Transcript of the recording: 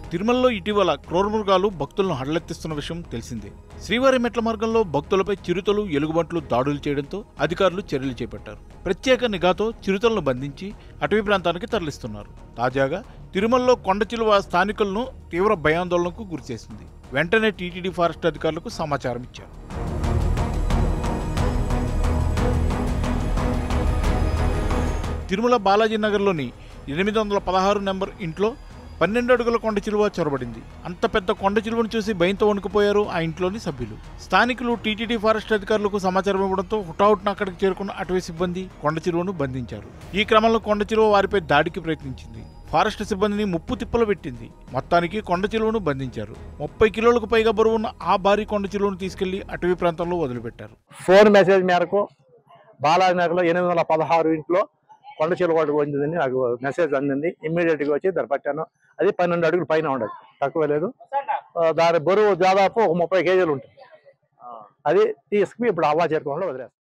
తిరుమలలో ఇటీవల క్రూరమృగాలు భక్తులను హడలెత్తిస్తున్న విషయం తెలిసిందే శ్రీవారి మెట్ల మార్గంలో భక్తులపై చిరుతలు ఎలుగుబంట్లు దాడులు చేయడంతో అధికారులు చర్యలు చేపట్టారు ప్రత్యేక నిఘాతో చిరుతలను బంధించి అటవీ ప్రాంతానికి తరలిస్తున్నారు తాజాగా తిరుమలలో కొండ చిలువ స్థానికులను తీవ్ర భయాందోళనకు గురిచేసింది వెంటనే టీటీడీ ఫారెస్ట్ అధికారులకు సమాచారం ఇచ్చారు తిరుమల బాలాజీ నగర్లోని ఎనిమిది వందల పదహారు నెంబర్ ఇంట్లో పన్నెండు అడుగుల కొండ చిలువ చొరబడింది అంత పెద్ద కొండ చిలువను చూసి భయంతో వణుకుపోయారు ఆ ఇంట్లోని సభ్యులు స్థానికులు టీటీడీ ఫారెస్ట్ అధికారులకు సమాచారం ఇవ్వడంతో హుటాహుటిన అక్కడికి చేరుకున్న అటవీ సిబ్బంది కొండ చిలువను బంధించారు ఈ క్రమంలో కొండ చిలువ వారిపై దాడికి ప్రయత్నించింది ఫారెస్ట్ సిబ్బందిని ముప్పు తిప్పలు పెట్టింది మొత్తానికి కొండ చిలువను బంధించారు ముప్పై కిలోలకు పైగా బరువున్న ఆ భారీ కొండ చిలువను తీసుకెళ్లి అటవీ ప్రాంతంలో వదిలిపెట్టారు ఫోన్ మెసేజ్ మేరకు బాలాజీ నగర్లో ఎనిమిది వందల పదహారు ఇంట్లో కొండ చిలువాడు పొందిందని నాకు మెసేజ్ అందింది ఇమ్మీడియట్ గా వచ్చి దాన్ని పట్టాను అది పన్నెండు అడుగులు పైన ఉండదు తక్కువ లేదు ఆ, దాని బరువు దాదాపు ఒక ముప్పై కేజీలు ఉంటుంది అది తీసుకుని ఇప్పుడు అవ్వా చేరుకోవడంలో వదిలేస్తాను